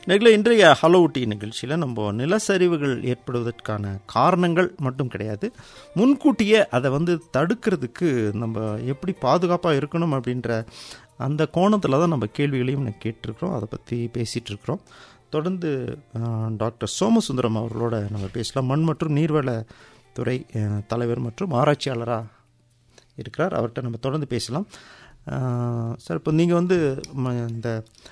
நேர்களே இன்றைய ஹலோ ஊட்டி நிகழ்ச்சியில் நம்ம நிலச்சரிவுகள் ஏற்படுவதற்கான காரணங்கள் மட்டும் கிடையாது முன்கூட்டியே அதை வந்து தடுக்கிறதுக்கு நம்ம எப்படி பாதுகாப்பாக இருக்கணும் அப்படின்ற அந்த கோணத்தில் தான் நம்ம கேள்விகளையும் நான் கேட்டிருக்கிறோம் அதை பற்றி பேசிகிட்டு இருக்கிறோம் தொடர்ந்து அஹ், டாக்டர் சோமசுந்தரம் அவர்களோட நம்ம பேசலாம் மண் மற்றும் நீர்வள துறை அஹ், தலைவர் மற்றும் ஆராய்ச்சியாளராக இருக்கிறார் அவர்கிட்ட நம்ம தொடர்ந்து பேசலாம் அஹ், சார் இப்போ நீங்கள் வந்து ம- இந்த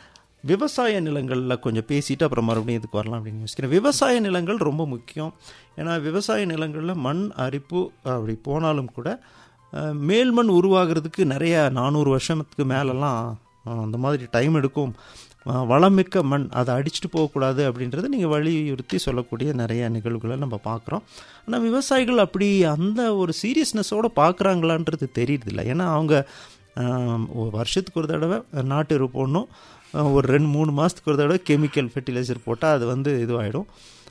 விவசாய நிலங்களில் கொஞ்சம் பேசிட்டு அப்புறம் மறுபடியும் இதுக்கு வரலாம் அப்படின்னு யோசிக்கிறேன் விவசாய நிலங்கள் ரொம்ப முக்கியம் ஏன்னா விவசாய நிலங்களில் மண் அரிப்பு அப்படி போனாலும் கூட அஹ், மேல் மண் உருவாகிறதுக்கு நிறைய நானூறு வருஷத்துக்கு மேலெல்லாம் அஹ், அந்த மாதிரி டைம் எடுக்கும் அஹ், வளமிக்க மண் அதை அடிச்சுட்டு போகக்கூடாது அப்படின்றத நீங்கள் வலியுறுத்தி சொல்லக்கூடிய நிறைய நிகழ்வுகளை நம்ம பார்க்குறோம் ஆனால் விவசாயிகள் அப்படி அந்த ஒரு சீரியஸ்னஸோடு பார்க்குறாங்களான்றது தெரியுறதில்ல ஏன்னா அவங்க அஹ், ஒரு வருஷத்துக்கு ஒரு தடவை நாட்டு எரு போடணும் அஹ், ஒரு ரெண்டு மூணு மாதத்துக்கு ஒரு தடவை கெமிக்கல் ஃபெர்டிலைசர் போட்டால் அது வந்து இதுவாகிடும்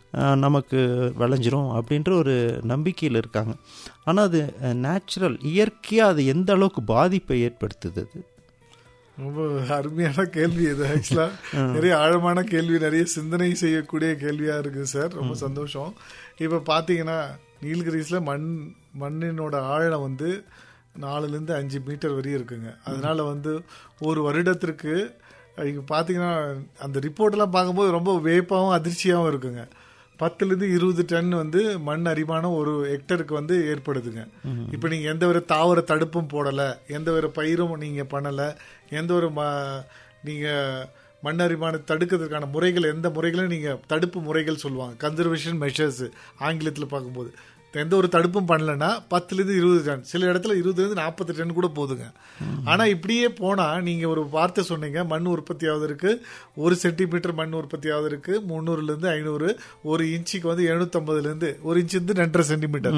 நமக்கு விளைஞ்சிரும் அப்படின்ற ஒரு நம்பிக்கையில் இருக்காங்க ஆனால் அது நேச்சுரல் இயற்கையாக அது எந்த அளவுக்கு பாதிப்பை ஏற்படுத்துது அது ரொம்ப அருமையான கேள்வி இது ஆக்சுவலா நிறைய ஆழமான கேள்வி நிறைய சிந்தனை செய்யக்கூடிய கேள்வியா இருக்கு சார் ரொம்ப சந்தோஷம் இப்ப பாத்தீங்கன்னா நீலகிரிஸ்ல மண் மண்ணினோட ஆழம் வந்து நாலுல இருந்து அஞ்சு மீட்டர் வரையும் இருக்குங்க அதனால வந்து ஒரு வருடத்திற்கு இங்க பாத்தீங்கன்னா அந்த ரிப்போர்ட் எல்லாம் பார்க்கும்போது ரொம்ப வேப்பாவும் அதிர்ச்சியாவும் இருக்குங்க பத்துல இருந்து இருபது டன் வந்து மண் அரிமானம் ஒரு ஹெக்டருக்கு வந்து ஏற்படுதுங்க இப்ப நீங்க எந்த ஒரு தாவர தடுப்பும் போடல எந்த ஒரு பயிரும் நீங்க பண்ணல எந்த ஒரு ம- நீங்க மண் அரிமானம் தடுக்கிறதுக்கான முறைகள் எந்த முறைகளும் நீங்க தடுப்பு முறைகள் சொல்லுவாங்க கன்சர்வேஷன் மெஷர்ஸ் ஆங்கிலத்தில் பார்க்கும்போது எந்த ஒரு தடுப்பும் பண்ணலன்னா பத்துல இருந்து இருபது டன் சில இடத்துல இருபதுல இருந்து நாற்பது டன் கூட போதுங்க ஆனா இப்படியே போனா நீங்க ஒரு வார்த்தை சொன்னீங்க மண் உற்பத்தி ஆவதற்கு ஒரு சென்டிமீட்டர் மண் உற்பத்தி ஆவதற்கு முந்நூறுல இருந்து ஐநூறு ஒரு இன்ச்சுக்கு வந்து 750 ல இருந்து ஒரு இன்ச் வந்து ரெண்டரை சென்டிமீட்டர்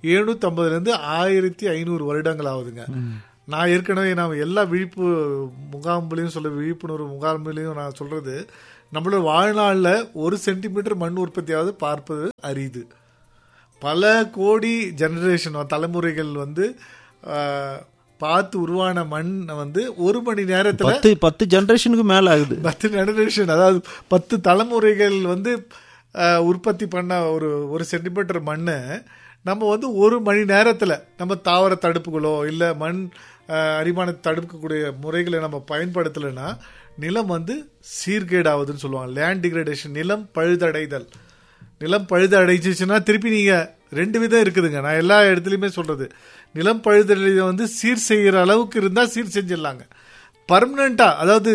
750 ல இருந்து ஆயிரத்தி ஐநூறு வருடங்கள் ஆகுதுங்க நான் ஏற்கனவே நான் எல்லா விழிப்பு முகாம்களையும் சொல்ல விழிப்புணர்வு முகாம்களையும் நான் சொல்றது நம்மளோட வாழ்நாள்ல ஒரு சென்டிமீட்டர் மண் உற்பத்தியாவது பார்ப்பது அரிது பல கோடி ஜெனரேஷன் தலைமுறைகள் வந்து ஆஹ், பார்த்து உருவான மண் வந்து ஒரு மணி நேரத்துல பத்து பத்து ஜென்ரேஷனுக்கு மேலே ஆகுது பத்து ஜெனரேஷன் அதாவது பத்து தலைமுறைகள் வந்து ஆஹ், உற்பத்தி பண்ண ஒரு ஒரு சென்டிமீட்டர் மண்ணை நம்ம வந்து ஒரு மணி நேரத்தில் நம்ம தாவர தடுப்புகளோ இல்லை மண் ஆஹ், அரிமான தடுக்கக்கூடிய முறைகளை நம்ம பயன்படுத்தலைன்னா நிலம் வந்து சீர்கேடாகுதுன்னு சொல்லுவாங்க லேண்ட் டிகிரடேஷன் நிலம் பழுதடைதல் நிலம் பழுது அடைச்சிச்சுன்னா திருப்பி நீங்க ரெண்டு விதம் இருக்குதுங்க நான் எல்லா இடத்துலயுமே சொல்றது நிலம் பழுதடைதை வந்து சீர் செய்யற அளவுக்கு இருந்தா சீர் செஞ்சிடலாங்க பர்மனண்டா அதாவது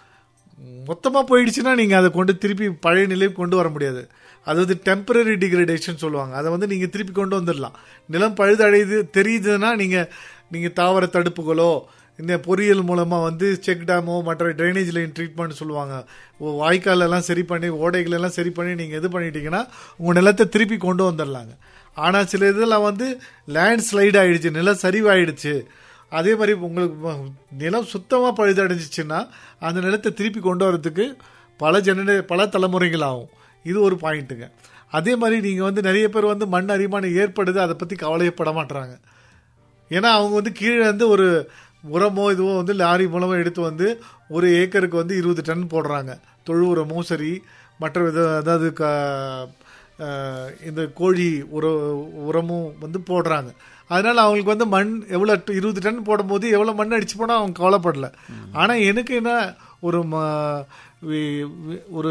மொத்தமா போயிடுச்சுன்னா நீங்க அதை கொண்டு திருப்பி பழைய நிலைக்கு கொண்டு வர முடியாது அதாவது டெம்பரரி டிகிரடேஷன் சொல்லுவாங்க அதை வந்து நீங்க திருப்பி கொண்டு வந்துடலாம் நிலம் பழுதடையுது தெரியுதுன்னா நீங்க நீங்க தாவர தடுப்புகளோ இந்த பொறியியல் மூலமா வந்து செக் டேமோ மற்ற ட்ரைனேஜ் லைன் ட்ரீட்மெண்ட் சொல்லுவாங்க ஓ- வாய்க்கால் எல்லாம் சரி பண்ணி ஓடைகள் எல்லாம் சரி பண்ணி நீங்க இது பண்ணிட்டீங்கன்னா உங்க நிலத்தை திருப்பி கொண்டு வந்துடலாங்க ஆனா சில இதெல்லாம் வந்து லேண்ட் ஸ்லைட் ஆயிடுச்சு நிலம் சரிவாயிடுச்சு அதே மாதிரி உங்களுக்கு ம- நிலம் சுத்தமா பழுதடைஞ்சிச்சுன்னா அந்த நிலத்தை திருப்பி கொண்டு வரதுக்கு பல ஜெனரே பல தலைமுறைகள் ஆகும் இது ஒரு பாயிண்ட்டுங்க அதே மாதிரி நீங்க வந்து நிறைய பேர் வந்து மண் அரிமானம் ஏற்படுது அதை பத்தி கவலையப்பட மாட்டாங்க ஏன்னா அவங்க வந்து கீழே வந்து ஒரு உரமோ இதுவோ வந்து லாரி மூலமா எடுத்து வந்து ஒரு ஏக்கருக்கு வந்து இருபது டன் போடுறாங்க தொழு உரமோ சரி மற்ற வித அதாவது க- அஹ் இந்த கோழி உர உரமும் வந்து போடுறாங்க அதனால அவங்களுக்கு வந்து மண் எவ்வளோ இருபது டன் போடும்போது எவ்வளோ மண் அடிச்சு போனால் அவங்க கவலைப்படல ஆனால் எனக்கு என்ன ஒரு ம- வி- வி- ஒரு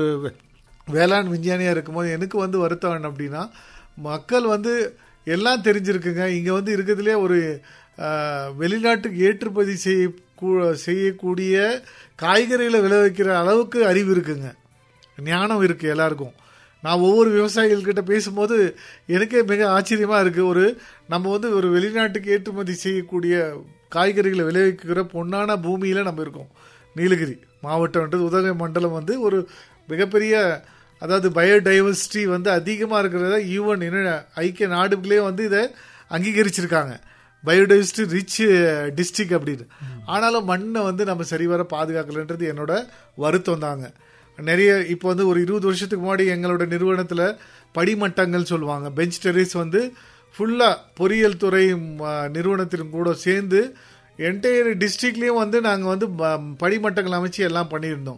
வேளாண் விஞ்ஞானியாக இருக்கும்போது எனக்கு வந்து வருத்தம் என்ன அப்படின்னா மக்கள் வந்து எல்லாம் தெரிஞ்சிருக்குங்க இங்கே வந்து இருக்கிறதுலே ஒரு ஆஹ், வெளிநாட்டுக்கு ஏற்றுமதி செய்ய கூ- செய்யக்கூடிய காய்கறிகளை விளைவிக்கிற அளவுக்கு அறிவு இருக்குங்க ஞானம் இருக்கு எல்லாருக்கும் நான் ஒவ்வொரு விவசாயிகள்கிட்ட பேசும்போது எனக்கே மிக ஆச்சரியமா இருக்கு ஒரு நம்ம வந்து ஒரு வெளிநாட்டுக்கு ஏற்றுமதி செய்யக்கூடிய காய்கறிகளை விளைவிக்கிற பொன்னான பூமியில நம்ம இருக்கோம் நீலகிரி மாவட்டம்ன்றது உதகை மண்டலம் வந்து ஒரு மிகப்பெரிய அதாவது பயோடைவர்சிட்டி வந்து அதிகமாக இருக்கிறத யூஎன் இன ஐக்கிய நாடுகளே வந்து இதை அங்கீகரிச்சிருக்காங்க பயோடைவர்சிட்டி ரிச் டிஸ்ட்ரிக்ட் அப்படின்னு ஆனாலும் மண்ணை வந்து நம்ம சரிவர பாதுகாக்கலன்றது என்னோட வருத்தம் தாங்க நிறைய இப்போ வந்து ஒரு இருபது வருஷத்துக்கு முன்னாடி எங்களோட நிறுவனத்தில் படிமட்டங்கள் சொல்லுவாங்க பெஞ்ச் டெரிஸ் வந்து ஃபுல்லாக பொறியியல் துறை ம, நிறுவனத்திலும் கூட சேர்ந்து என்டையர் டிஸ்ட்ரிக்ட்லேயும் வந்து நாங்கள் வந்து ப- படிமட்டங்கள் அமைச்சு எல்லாம் பண்ணியிருந்தோம்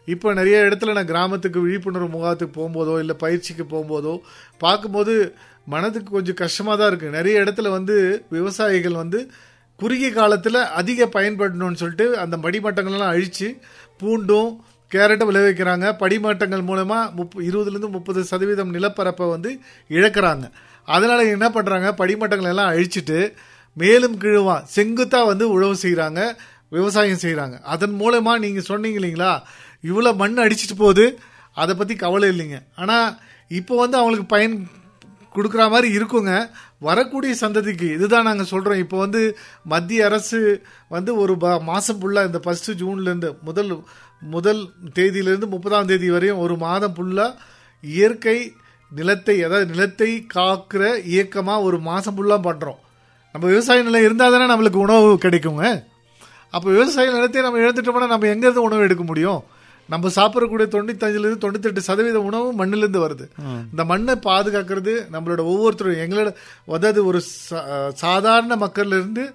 இப்போ நிறைய இடத்துல நான் கிராமத்துக்கு விழிப்புணர்வு முகாத்துக்கு போகும்போதோ இல்லை பயிற்சிக்கு போகும்போதோ பார்க்கும்போது மனதுக்கு கொஞ்சம் கஷ்டமாக தான் இருக்குது நிறைய இடத்துல வந்து விவசாயிகள் வந்து குறுகிய காலத்தில் அதிக பயன்படணும்னு சொல்லிட்டு அந்த மடிமட்டங்கள்லாம் அழித்து பூண்டும் கேரட்டை விளைவிக்கிறாங்க படிமட்டங்கள் மூலமாக முப் இருபதுலேருந்து முப்பது சதவீதம் நிலப்பரப்பை வந்து இழக்கிறாங்க அதனால் என்ன பண்ணுறாங்க படிமட்டங்களை எல்லாம் அழிச்சிட்டு மேலும் கீழுமா செங்குத்தா வந்து உழவு செய்கிறாங்க விவசாயம் செய்கிறாங்க அதன் மூலமாக நீங்கள் சொன்னீங்க இல்லைங்களா இவ்வளோ மண் அடிச்சிட்டு போகுது அதை பற்றி கவலை இல்லைங்க ஆனால் இப்போ வந்து அவங்களுக்கு பயன் கொடுக்குற மாதிரி இருக்குங்க வரக்கூடிய சந்ததிக்கு இதுதான் நாங்கள் சொல்கிறோம் இப்போ வந்து மத்திய அரசு வந்து ஒரு ப மாதம் ஃபுல்லாக இந்த ஃபஸ்ட்டு ஜூன்லேருந்து முதல் முதல் தேதியிலேருந்து முப்பதாம் தேதி வரையும் ஒரு மாதம் ஃபுல்லாக இயற்கை நிலத்தை அதாவது நிலத்தை காக்கிற இயக்கமாக ஒரு மாதம் ஃபுல்லாக பண்ணுறோம் நம்ம விவசாய நிலம் இருந்தால் தானே நம்மளுக்கு உணவு கிடைக்குங்க அப்போ விவசாய நிலத்தை நம்ம இழந்துட்டோம்னா நம்ம எங்கேருந்து உணவு எடுக்க முடியும் நம்ம சாப்பிடக்கூடிய தொண்ணூத்தஞ்சுலேருந்து தொண்ணூத்தெட்டு சதவீத உணவு மண்ணிலேருந்து வருது இந்த மண்ணை பாதுகாக்கிறது நம்மளோட ஒவ்வொருத்தரும் எங்களோட அதாவது ஒரு சா- சாதாரண மக்கள்ல இருந்து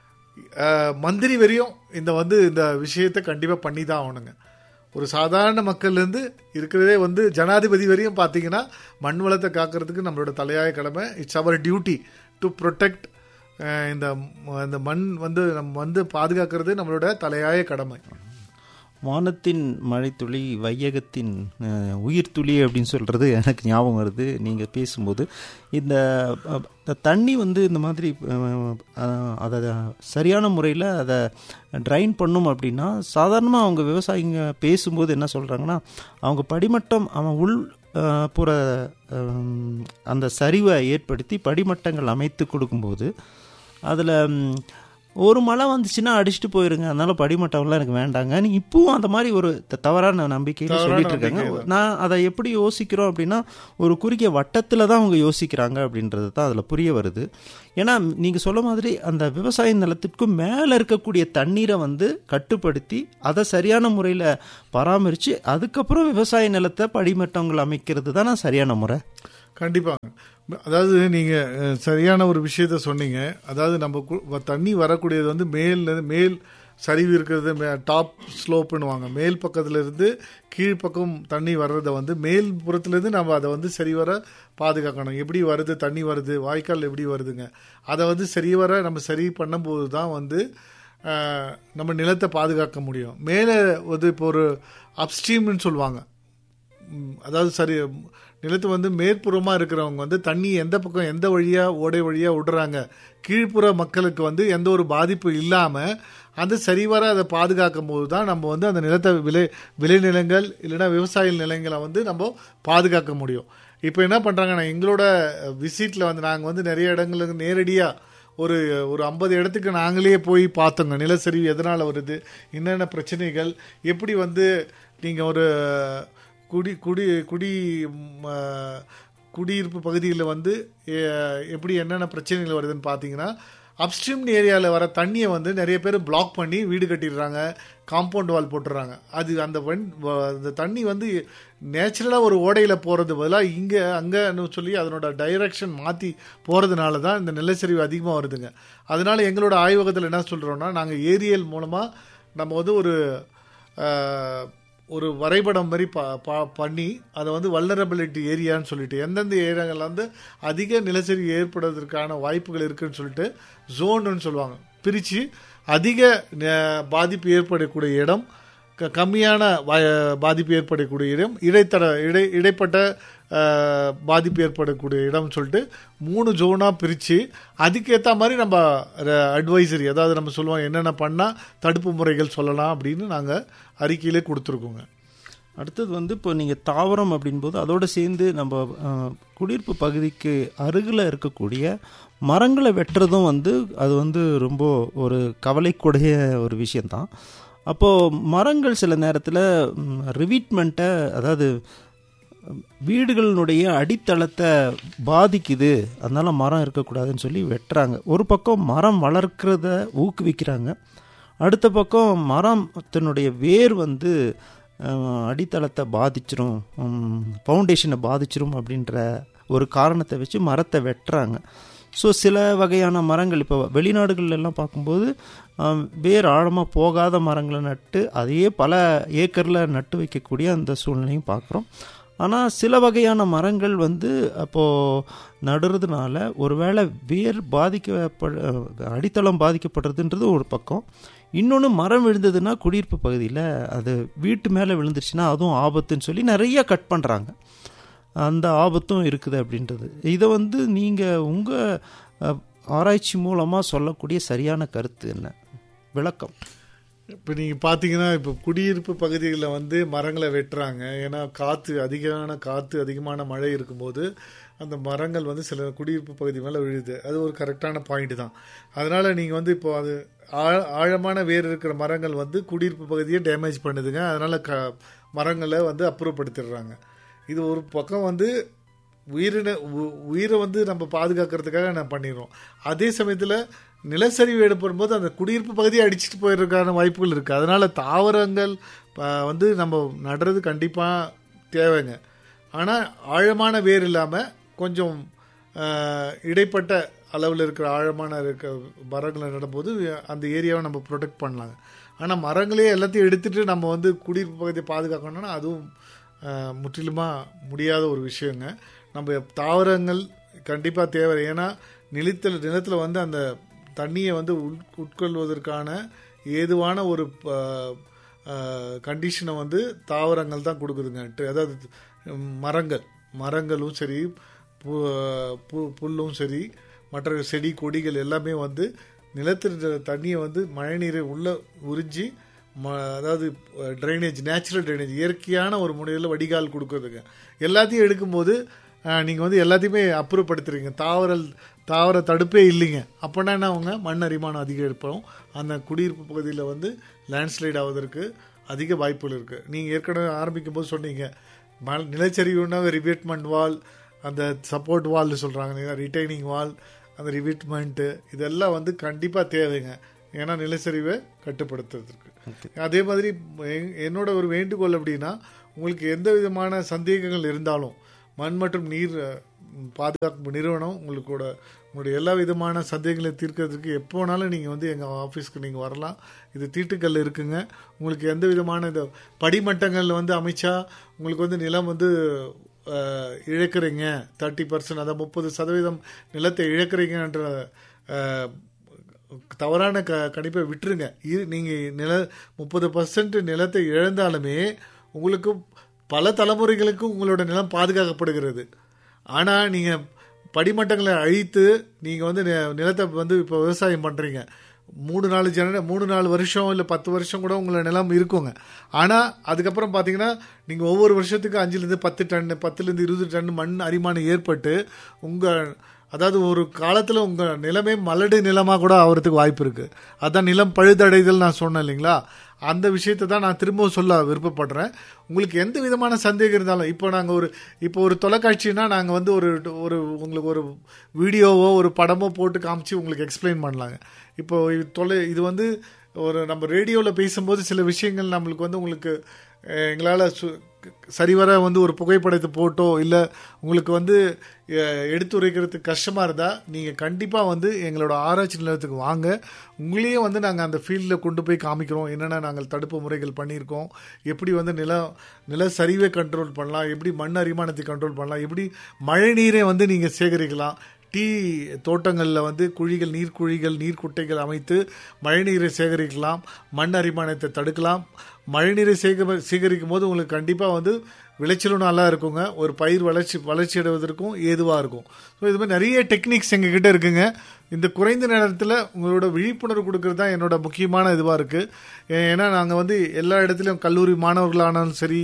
அஹ், மந்திரி வரையும் இந்த வந்து இந்த விஷயத்தை கண்டிப்பாக பண்ணி தான் ஆகணுங்க ஒரு சாதாரண மக்கள்லேருந்து இருக்கிறதே வந்து ஜனாதிபதி வரையும் பார்த்தீங்கன்னா மண் வளத்தை காக்கிறதுக்கு நம்மளோட தலையாய கடமை it's our duty to protect இந்த ம- இந்த மண் வந்து நம்ம வந்து பாதுகாக்கிறது நம்மளோட தலையாய கடமை வானத்தின் மழைத்துளி வையகத்தின் அஹ், உயிர் துளி அப்படின்னு சொல்கிறது எனக்கு ஞாபகம் வருது நீங்கள் பேசும்போது இந்த அஹ், இந்த தண்ணி வந்து இந்த மாதிரி அஹ், அஹ், அதை சரியான முறையில் அதை ட்ரைன் பண்ணும் அப்படின்னா சாதாரணமாக அவங்க விவசாயிங்க பேசும்போது என்ன சொல்கிறாங்கன்னா அவங்க படிமட்டம் அவன் உள் அஹ், புற அஹ், அந்த சரிவை ஏற்படுத்தி படிமட்டங்கள் அமைத்து கொடுக்கும்போது அதில் ஒரு மழை வந்துச்சுன்னா அடிச்சுட்டு போயிருங்க அதனால படிமட்டம்லாம் எனக்கு வேண்டாங்க நீ இப்பவும் அந்த மாதிரி ஒரு த- தவறான நம்பிக்கையில தவறான சொல்லிட்டு இருக்காங்க நம்பிக்கை நான் அதை எப்படி யோசிக்கிறோம் அப்படின்னா ஒரு குறுகிய வட்டத்தில் தான் அவங்க யோசிக்கிறாங்க அப்படின்றது தான் அதில் புரிய வருது ஏன்னா நீங்கள் சொல்ல மாதிரி அந்த விவசாய நிலத்திற்கு மேலே இருக்கக்கூடிய தண்ணீரை வந்து கட்டுப்படுத்தி அதை சரியான முறையில் பராமரித்து அதுக்கப்புறம் விவசாய நிலத்தை படிமட்டங்கள் அமைக்கிறது தானே சரியான முறை கண்டிப்பாங்க அதாவது நீங்க அஹ், சரியான ஒரு விஷயத்த சொன்னீங்க அதாவது நம்ம கு- வ- தண்ணி வரக்கூடியது வந்து மேல் மேல் சரிவு இருக்கிறது டாப் ஸ்லோப்புன்னுவாங்க மேல் பக்கத்துல இருந்து கீழ்ப்பக்கம் தண்ணி வர்றதை வந்து மேல் புறத்துலேருந்து நம்ம அதை வந்து சரிவர பாதுகாக்கணும் எப்படி வருது தண்ணி வருது வாய்க்கால் எப்படி வருதுங்க அதை வந்து சரிவர நம்ம சரி பண்ணும்போது தான் வந்து அஹ், நம்ம நிலத்தை பாதுகாக்க முடியும் மேலே வந்து இப்போ ஒரு அப்ஸ்ட்ரீம்னு சொல்லுவாங்க ம், அதாவது சரி நிலத்து வந்து மேற்புறமாக இருக்கிறவங்க வந்து தண்ணி எந்த பக்கம் எந்த வழியாக ஓடை வழியாக விடுறாங்க கீழ்ப்புற மக்களுக்கு வந்து எந்த ஒரு பாதிப்பு இல்லாமல் அந்த சரிவர அதை பாதுகாக்கும் போது தான் நம்ம வந்து அந்த நிலத்தை விளை விளைநிலங்கள் இல்லைன்னா விவசாய நிலங்களை வந்து நம்ம பாதுகாக்க முடியும் இப்போ என்ன பண்ணுறாங்கன்னா எங்களோட விசிட்டில் வந்து நாங்கள் வந்து நிறைய இடங்களுக்கு நேரடியாக ஒரு ஒரு ஐம்பது இடத்துக்கு நாங்களே போய் பார்த்தோங்க நிலச்சரிவு எதனால் வருது என்னென்ன பிரச்சனைகள் எப்படி வந்து நீங்கள் ஒரு குடி குடி குடி ம், ஆ, குடியிருப்பு பகுதிகளில் வந்து எ- எப்படி என்னென்ன பிரச்சனைகள் வருதுன்னு பார்த்தீங்கன்னா அப்ஸ்ட்ரீம் ஏரியாவில் வர தண்ணியை வந்து நிறைய பேர் பிளாக் பண்ணி வீடு கட்டிடுறாங்க காம்பவுண்ட் வால் போட்டுடுறாங்க அது அந்த வண் வ- அந்த தண்ணி வந்து நேச்சுரலாக ஒரு ஓடையில் போகிறது பதிலாக இங்கே அங்கேன்னு சொல்லி அதனோட டைரக்ஷன் மாற்றி போகிறதுனால தான் இந்த நிலச்சரிவு அதிகமாக வருதுங்க அதனால எங்களோட ஆய்வகத்தில் என்ன சொல்கிறோன்னா நாங்கள் ஏரியல் மூலமாக நம்ம வந்து ஒரு ஆஹ், ஒரு வரைபடம் மாதிரி ப ப- பண்ணி அதை வந்து வல்னரபிலிட்டி ஏரியான்னு சொல்லிட்டு எந்தெந்த ஏரியாவில் வந்து அதிக நிலச்சரிவு ஏற்படுவதற்கான வாய்ப்புகள் இருக்குன்னு சொல்லிட்டு ஜோனுன்னு சொல்லுவாங்க பிரித்து அதிக ந- பாதிப்பு ஏற்படக்கூடிய இடம் க- கம்மியான வ- பாதிப்பு ஏற்படக்கூடிய இடம் இடைத்தட இடை இடைப்பட்ட அஹ், பாதிப்பு ஏற்படக்கூடிய இடம்னு சொல்லிட்டு மூணு ஜோனாக பிரித்து அதுக்கேற்ற மாதிரி நம்ம அட்வைசரி அதாவது நம்ம சொல்லுவோம் என்னென்ன பண்ணால் தடுப்பு முறைகள் சொல்லலாம் அப்படின்னு நாங்கள் அறிக்கையிலே கொடுத்துருக்கோங்க அடுத்தது வந்து இப்போ நீங்கள் தாவரம் அப்படின்போது அதோடு சேர்ந்து நம்ம அஹ், குடியிருப்பு பகுதிக்கு அருகில் இருக்கக்கூடிய மரங்களை வெட்டுறதும் வந்து அது வந்து ரொம்ப ஒரு கவலைக்குடைய ஒரு விஷயந்தான் அப்போது மரங்கள் சில நேரத்தில் ரிவீட்மெண்ட்டை அதாவது ம், வீடுகளினுடைய அடித்தளத்தை பாதிக்குது அதனால மரம் இருக்கக்கூடாதுன்னு சொல்லி வெட்டுறாங்க ஒரு பக்கம் மரம் வளர்க்கிறத ஊக்குவிக்கிறாங்க அடுத்த பக்கம் மரத்தினுடைய வேர் வந்து அஹ், அடித்தளத்தை பாதிச்சிரும் ஃபவுண்டேஷனை பாதிச்சிரும் அப்படின்ற ஒரு காரணத்தை வச்சு மரத்தை வெட்டுறாங்க ஸோ சில வகையான மரங்கள் இப்போ வெளிநாடுகள் எல்லாம் பார்க்கும்போது ஆம், வேர் ஆழமாக போகாத மரங்களை நட்டு அதையே பல ஏக்கரில் நட்டு வைக்கக்கூடிய அந்த சூழ்நிலையும் பார்க்குறோம் ஆனால் சில வகையான மரங்கள் வந்து அப்போது நடுறதுனால ஒருவேளை வேர் பாதிக்கப்பட அடித்தளம் பாதிக்கப்படுறதுன்றது ஒரு பக்கம் இன்னொன்று மரம் விழுந்ததுன்னா குடியிருப்பு பகுதியில் அது வீட்டு மேலே விழுந்துருச்சுன்னா அதுவும் ஆபத்துன்னு சொல்லி நிறைய கட் பண்ணுறாங்க அந்த ஆபத்தும் இருக்குது அப்படின்றது இதை வந்து நீங்கள் உங்கள் ஆராய்ச்சி மூலமாக சொல்லக்கூடிய சரியான கருத்து என்ன விளக்கம் இப்போ நீங்கள் பார்த்தீங்கன்னா இப்போ குடியிருப்பு பகுதிகளில் வந்து மரங்களை வெட்டுறாங்க ஏன்னா காற்று அதிகமான காற்று அதிகமான மழை இருக்கும்போது அந்த மரங்கள் வந்து சில குடியிருப்பு பகுதி மேலே விழுது அது ஒரு கரெக்டான பாயிண்ட் தான் அதனால் நீங்கள் வந்து இப்போ அது ஆழ ஆழமான வேர் இருக்கிற மரங்கள் வந்து குடியிருப்பு பகுதியை டேமேஜ் பண்ணுதுங்க அதனால் க மரங்களை வந்து அப்புறப்படுத்திடுறாங்க இது ஒரு பக்கம் வந்து உயிரின உ- உயிரை வந்து நம்ம பாதுகாக்கிறதுக்காக நான் பண்ணிடுறோம் அதே சமயத்தில் நிலச்சரிவு ஏற்படும் போது அந்த குடியிருப்பு பகுதியை அடிச்சிட்டு போயிடுறதுக்கான வாய்ப்புகள் இருக்குது அதனால் தாவரங்கள் ப- வந்து நம்ம நடுறது கண்டிப்பாக தேவைங்க ஆனால் ஆழமான வேர் இல்லாமல் கொஞ்சம் ஆஹ், இடைப்பட்ட அளவில் இருக்கிற ஆழமான இருக்க மரங்களை நடும்போது அந்த ஏரியாவை நம்ம ப்ரொடெக்ட் பண்ணலாங்க ஆனால் மரங்களே எல்லாத்தையும் எடுத்துட்டு நம்ம வந்து குடியிருப்பு பகுதியை பாதுகாக்கணும்னா அதுவும் ஆஹ், முற்றிலுமா முடியாத ஒரு விஷயங்க நம்ம தாவரங்கள் கண்டிப்பாக தேவை ஏன்னா நிலத்தில் நிலத்தில் வந்து அந்த தண்ணியை வந்து உள் உட்கொள்வதற்கான ஏதுவான ஒரு கண்டிஷனை வந்து தாவரங்கள் தான் கொடுக்குதுங்க ட்டு- அதாவது ம், மரங்கள் மரங்களும் சரி பு பு- புல்லும் சரி மற்ற செடி கொடிகள் எல்லாமே வந்து நிலத்தில் இருக்கிற தண்ணியை வந்து மழைநீரை உள்ள உறிஞ்சி ம அதாவது ட்ரைனேஜ் நேச்சுரல் ட்ரைனேஜ் இயற்கையான ஒரு முறையில் வடிகால் கொடுக்குறதுங்க எல்லாத்தையும் எடுக்கும்போது நீங்கள் வந்து எல்லாத்தையுமே அப்புறப்படுத்துறீங்க தாவரல் தாவர தடுப்பே இல்லைங்க அப்போனா என்ன அவங்க மண் அரிமானம் அதிகரிப்போம் அந்த குடியிருப்பு பகுதியில் வந்து லேண்ட்ஸ்லைட் ஆவதற்கு அதிக வாய்ப்புகள் இருக்குது நீங்கள் ஏற்கனவே ஆரம்பிக்கும் போது சொன்னீங்க மல் நிலச்சரிவுனா ரிபேட்மெண்ட் வால் அந்த சப்போர்ட் வால்னு சொல்கிறாங்க ரிட்டைனிங் வால் அந்த ரிவிட்மெண்ட்டு இதெல்லாம் வந்து கண்டிப்பாக தேவைங்க ஏன்னா நிலச்சரிவை கட்டுப்படுத்துறதுக்கு அதே மாதிரி எ- என்னோட ஒரு வேண்டுகோள் அப்படின்னா உங்களுக்கு எந்த விதமான சந்தேகங்கள் இருந்தாலும் மண் மற்றும் நீர் அஹ், பாதுகாப்பு நிறுவனம் உங்களுக்கூட உங்களுடைய எல்லா விதமான சந்தேகங்களை தீர்க்கறதுக்கு எப்போ வேணாலும் நீங்கள் வந்து எங்கள் ஆஃபீஸ்க்கு நீங்கள் வரலாம் இது தீட்டுக்கல் இருக்குங்க உங்களுக்கு எந்த விதமான இந்த படிமட்டங்களில் வந்து அமைச்சா உங்களுக்கு வந்து நிலம் வந்து அஹ், இழக்கிறீங்க தேர்ட்டி பர்சன்ட் அதாவது முப்பது சதவீதம் நிலத்தை இழக்கிறீங்கன்ற அஹ், தவறான க கணிப்பை விட்டுருங்க இது நீங்கள் நில முப்பது பர்சன்ட் நிலத்தை இழந்தாலுமே உங்களுக்கு பல தலைமுறைகளுக்கு உங்களோட நிலம் பாதுகாக்கப்படுகிறது ஆனால் நீங்கள் படிமட்டங்களை அழித்து நீங்கள் வந்து நி- நிலத்தை வந்து இப்போ விவசாயம் பண்ணுறீங்க மூணு நாலு ஜன மூணு நாலு வருஷம் இல்லை பத்து வருஷம் கூட உங்களோட நிலம் இருக்குங்க ஆனால் அதுக்கப்புறம் பார்த்தீங்கன்னா நீங்கள் ஒவ்வொரு வருஷத்துக்கு அஞ்சுலேருந்து பத்து டன் பத்துலேருந்து இருபது டன் மண் அரிமானம் ஏற்பட்டு உங்கள் அதாவது ஒரு காலத்தில் உங்கள் நிலமே மலடு நிலமாக கூட ஆகிறதுக்கு வாய்ப்பு இருக்குது அதான் நிலம் பழுதடைதல் நான் சொன்னேன் இல்லைங்களா அந்த விஷயத்தை தான் நான் திரும்பவும் சொல்ல விருப்பப்படுறேன் உங்களுக்கு எந்த விதமான சந்தேகம் இருந்தாலும் இப்போ நாங்கள் ஒரு இப்போ ஒரு தொலைக்காட்சினா நாங்கள் வந்து ஒரு ஒரு உங்களுக்கு ஒரு வீடியோவோ ஒரு படமோ போட்டு காமிச்சு உங்களுக்கு எக்ஸ்பிளைன் பண்ணலாங்க இப்போ இது தொலை இது வந்து ஒரு நம்ம ரேடியோவில் பேசும்போது சில விஷயங்கள் நம்மளுக்கு வந்து உங்களுக்கு அஹ், எங்களால் சு சரிவர வந்து ஒரு புகைப்படத்தை போட்டோ இல்லை உங்களுக்கு வந்து அஹ், எடுத்துரைக்கிறதுக்கு கஷ்டமாக இருந்தால் நீங்கள் கண்டிப்பாக வந்து எங்களோட ஆராய்ச்சி நிலையத்துக்கு வாங்க உங்களையே வந்து நாங்கள் அந்த ஃபீல்டில் கொண்டு போய் காமிக்கிறோம் என்னென்ன நாங்கள் தடுப்பு முறைகள் பண்ணியிருக்கோம் எப்படி வந்து நில நில சரிவை கண்ட்ரோல் பண்ணலாம் எப்படி மண் அரிமானத்தை கண்ட்ரோல் பண்ணலாம் எப்படி மழை நீரை வந்து நீங்கள் சேகரிக்கலாம் டீ தோட்டங்களில் வந்து குழிகள் நீர்க்குழிகள் நீர்க்குட்டைகள் அமைத்து மழைநீரை சேகரிக்கலாம் மண் அரிமானத்தை தடுக்கலாம் மழைநீரை சேக சேகரிக்கும் போது உங்களுக்கு கண்டிப்பாக வந்து விளைச்சலும் நல்லா இருக்குங்க ஒரு பயிர் வளர்ச்சி வளர்ச்சி அடைவதற்கும் ஏதுவாக இருக்கும் ஸோ இது மாதிரி நிறைய டெக்னிக்ஸ் எங்ககிட்ட இருக்குங்க இந்த குறைந்த நேரத்தில் உங்களோட விழிப்புணர்வு கொடுக்கறது தான் என்னோட முக்கியமான இதுவாக இருக்குது ஏன்னா நாங்கள் வந்து எல்லா இடத்துலையும் கல்லூரி மாணவர்களானாலும் சரி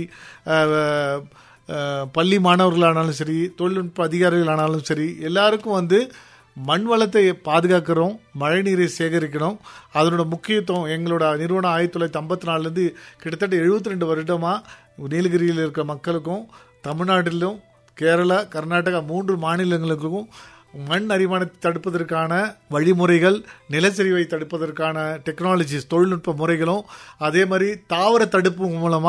அஹ், அஹ், பள்ளி மாணவர்களானாலும் சரி தொழில்நுட்ப அதிகாரிகளானாலும் சரி எல்லாருக்கும் வந்து மண் வளத்தை பாதுகாக்கிறோம் மழைநீரை சேகரிக்கணும் அதனோட முக்கியத்துவம் எங்களோட நிறுவனம் ஆயிரத்தி தொள்ளாயிரத்தி ஐம்பத்தி நாலுலேருந்து கிட்டத்தட்ட எழுபத்தி ரெண்டு வருடமாக நீலகிரியில் இருக்கிற மக்களுக்கும் தமிழ்நாட்டிலும் கேரளா கர்நாடகா மூன்று மாநிலங்களுக்கும் மண் அரிமானத்தை தடுப்பதற்கான வழிமுறைகள் நிலச்சரிவை தடுப்பதற்கான டெக்னாலஜிஸ் தொழில்நுட்ப முறைகளும் அதே மாதிரி தாவர தடுப்பு மூலமாக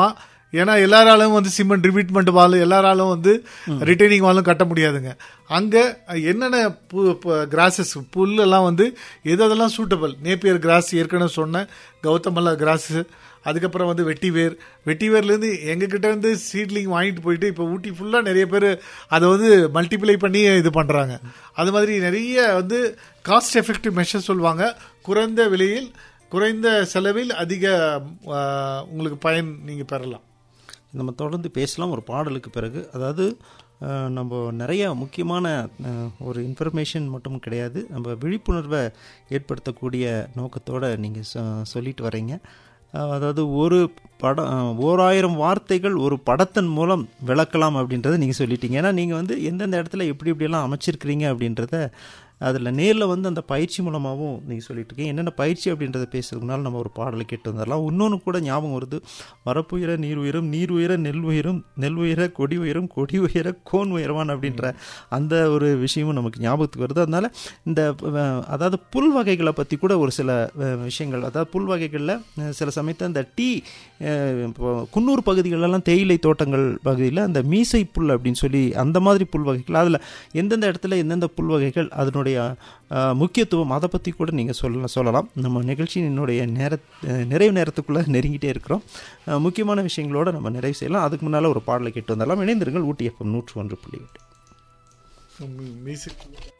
ஏன்னா எல்லாராலும் வந்து சிமெண்ட் ரிபீட்மெண்ட் வால் எல்லாராலும் வந்து ரிட்டைனிங் வாலும் கட்ட முடியாதுங்க அங்க என்னென்ன கிராசஸ் புல்லெல்லாம் வந்து எது அதெல்லாம் சூட்டபிள் நேப்பியர் கிராஸ் ஏற்கனவே சொன்னேன் கௌதமல்லா கிராஸ் அதுக்கப்புறம் வந்து வெட்டிவேர் வெட்டிவேர்லேருந்து எங்ககிட்ட இருந்து சீட்லிங் வாங்கிட்டு போயிட்டு இப்போ ஊட்டி ஃபுல்லாக நிறைய பேர் அதை வந்து மல்டிப்ளை பண்ணி இது பண்ணுறாங்க அது மாதிரி நிறைய வந்து காஸ்ட் எஃபெக்டிவ் மெஷர் சொல்லுவாங்க குறைந்த விலையில் குறைந்த செலவில் அதிக ஆ, உங்களுக்கு பயன் நீங்கள் பெறலாம் நம்ம தொடர்ந்து பேசலாம் ஒரு பாடலுக்கு பிறகு அதாவது அஹ், நம்ம நிறைய முக்கியமான அஹ், ஒரு இன்ஃபர்மேஷன் மட்டும் கிடையாது நம்ம விழிப்புணர்வை ஏற்படுத்தக்கூடிய நோக்கத்தோடு நீங்கள் சொல்லிட்டு வரீங்க அஹ், அதாவது ஒரு படம் அஹ், ஓராயிரம் வார்த்தைகள் ஒரு படத்தின் மூலம் விளக்கலாம் அப்படின்றத நீங்கள் சொல்லிட்டீங்க ஏன்னா நீங்கள் வந்து எந்தெந்த இடத்துல எப்படி எப்படியெல்லாம் அமைச்சிருக்கிறீங்க அப்படின்றத அதில் நேரில் வந்து அந்த பயிற்சி மூலமாகவும் நீங்கள் சொல்லிட்டு இருக்கீங்க என்னென்ன பயிற்சி அப்படின்றத பேசுறதுனால நம்ம ஒரு பாடலை கேட்டு வந்துடலாம் இன்னொன்று கூட ஞாபகம் வருது வரப்புயர நீர் உயரும் நீர் உயர நெல் உயரும் நெல் உயர கொடி உயரும் கொடி உயர கோன் உயரவான் அப்படின்ற அந்த ஒரு விஷயமும் நமக்கு ஞாபகத்துக்கு வருது அதனால இந்த அஹ், அதாவது புல் வகைகளை பற்றி கூட ஒரு சில அஹ், விஷயங்கள் அதாவது புல் வகைகளில் அஹ், சில சமயத்தில் இந்த டீ அஹ், இப்போ குன்னூர் பகுதிகளெல்லாம் தேயிலை தோட்டங்கள் பகுதியில் அந்த மீசை புல் அப்படின்னு சொல்லி அந்த மாதிரி புல் வகைகள் அதில் எந்தெந்த இடத்துல எந்தெந்த புல் வகைகள் அதனுடைய அஹ், முக்கியத்துவம் அதை பற்றி கூட நீங்கள் சொல்ல சொல்லலாம் நம்ம நிகழ்ச்சியினுடைய நேர அஹ், நிறைவு நேரத்துக்குள்ளே நெருங்கிட்டே இருக்கிறோம் அஹ், முக்கியமான விஷயங்களோட நம்ம நிறைவு செய்யலாம் அதுக்கு முன்னால் ஒரு பாடலை கேட்டு வந்தாலும் இணைந்திருங்கள் ஊட்டி எஃப்எம் நூற்று ஒன்று புள்ளி எட்டு மியூசிக்